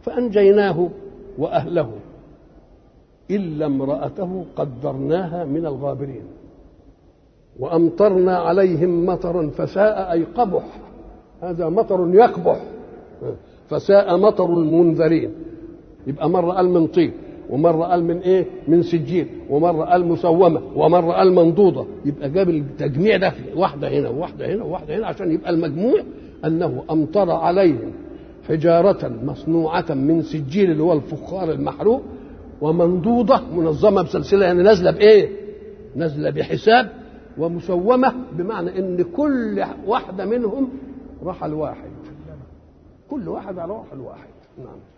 فأنجيناه وأهله إلا امرأته قدرناها من الغابرين وأمطرنا عليهم مطرا فساء أي قبح هذا مطر يقبح فساء مطر المنذرين يبقى مرة قال من طين ومرة قال من ايه من سجين ومرة قال مسومة ومرة قال منضودة يبقى جاب التجميع ده واحدة هنا وواحدة هنا وواحدة هنا عشان يبقى المجموع أنه أمطر عليهم حجارة مصنوعة من سجيل اللي هو الفخار المحروق ومنضودة منظمة بسلسلة يعني نازلة بإيه؟ نازلة بحساب ومسومة بمعنى إن كل واحدة منهم رحل واحد كل واحد على رحل واحد نعم